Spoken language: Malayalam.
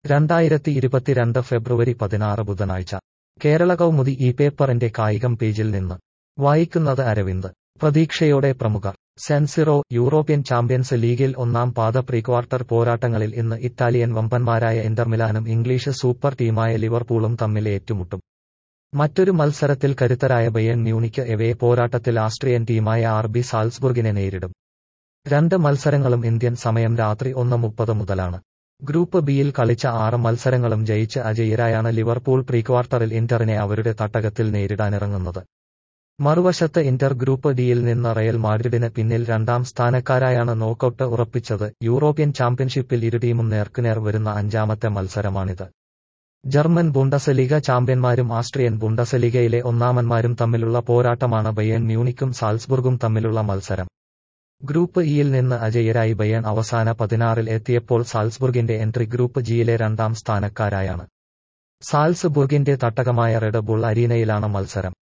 രണ്ടായിരത്തി ഇരുപത്തിരണ്ട് ഫെബ്രുവരി പതിനാറ് ബുധനാഴ്ച കേരള കൗമുദി ഈ പേപ്പറിന്റെ കായികം പേജിൽ നിന്ന് വായിക്കുന്നത് അരവിന്ദ് പ്രതീക്ഷയോടെ പ്രമുഖർ സെൻസിറോ യൂറോപ്യൻ ചാമ്പ്യൻസ് ലീഗിൽ ഒന്നാം പാദ പ്രീക്വാർട്ടർ പോരാട്ടങ്ങളിൽ ഇന്ന് ഇറ്റാലിയൻ വമ്പന്മാരായ ഇന്റർമിലാനും ഇംഗ്ലീഷ് സൂപ്പർ ടീമായ ലിവർപൂളും തമ്മിൽ ഏറ്റുമുട്ടും മറ്റൊരു മത്സരത്തിൽ കരുത്തരായ ബയൺ മ്യൂണിക്ക് എവേ പോരാട്ടത്തിൽ ആസ്ട്രിയൻ ടീമായ ആർ ബി സാൽസ്ബുർഗിനെ നേരിടും രണ്ട് മത്സരങ്ങളും ഇന്ത്യൻ സമയം രാത്രി ഒന്ന് മുപ്പത് മുതലാണ് ഗ്രൂപ്പ് ബിയിൽ കളിച്ച ആറ് മത്സരങ്ങളും ജയിച്ച് അജയ്യരായാണ് ലിവർപൂൾ പ്രീക്വാർട്ടറിൽ ഇന്ററിനെ അവരുടെ തട്ടകത്തിൽ നേരിടാനിറങ്ങുന്നത് മറുവശത്ത് ഇന്റർ ഗ്രൂപ്പ് ഡിയിൽ നിന്ന് റയൽ മാഡ്രിഡിന് പിന്നിൽ രണ്ടാം സ്ഥാനക്കാരായാണ് നോക്കൌട്ട് ഉറപ്പിച്ചത് യൂറോപ്യൻ ചാമ്പ്യൻഷിപ്പിൽ ഇരു ടീമും നേർക്കുനേർ വരുന്ന അഞ്ചാമത്തെ മത്സരമാണിത് ജർമ്മൻ ബുണ്ടസലീഗ ചാമ്പ്യന്മാരും ആസ്ട്രിയൻ ബുണ്ടസലീഗയിലെ ഒന്നാമന്മാരും തമ്മിലുള്ള പോരാട്ടമാണ് ബയൺ മ്യൂണിക്കും സാൽസ്ബുർഗും തമ്മിലുള്ള മത്സരം ഗ്രൂപ്പ് ഇയിൽ നിന്ന് അജയ്യരായി ബയൺ അവസാന പതിനാറിൽ എത്തിയപ്പോൾ സാൽസ്ബുർഗിന്റെ എൻട്രി ഗ്രൂപ്പ് ജിയിലെ രണ്ടാം സ്ഥാനക്കാരായാണ് സാൽസ്ബുർഗിന്റെ തട്ടകമായ റെഡ് ബുൾ അരീനയിലാണ് മത്സരം